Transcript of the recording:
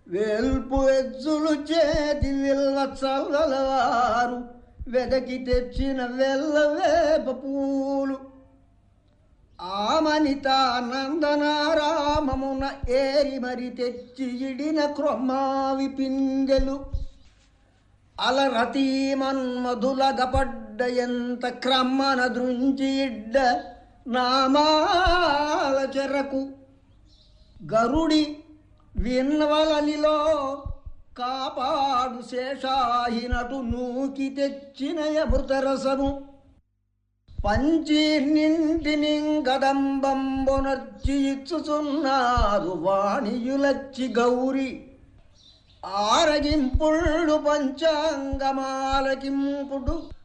వేల్పు ఎజ్జులు చేతి విల్వ చల్లలవారు వెదకి తెచ్చిన వెల్లవేప పూలు ఆమనిత నందనారామమున ఏరి మరి తెచ్చి ఇడిన క్రొమ్మావి పిందెలు అలరతీ మన్మధులగపడ్డ ఎంత క్రమ్మన దృంచి ఇడ్డ నామాల చెరకు గరుడి విన్వలనిలో కాపాడు శేషాహినటు నూకి తెచ్చిన అమృతరసము పంచి నింటిని గదంబంబునర్చి ఇచ్చుచున్నారు వాణియులచ్చి గౌరి ఆరగింపుళ్ళు పంచాంగమాలకింపుడు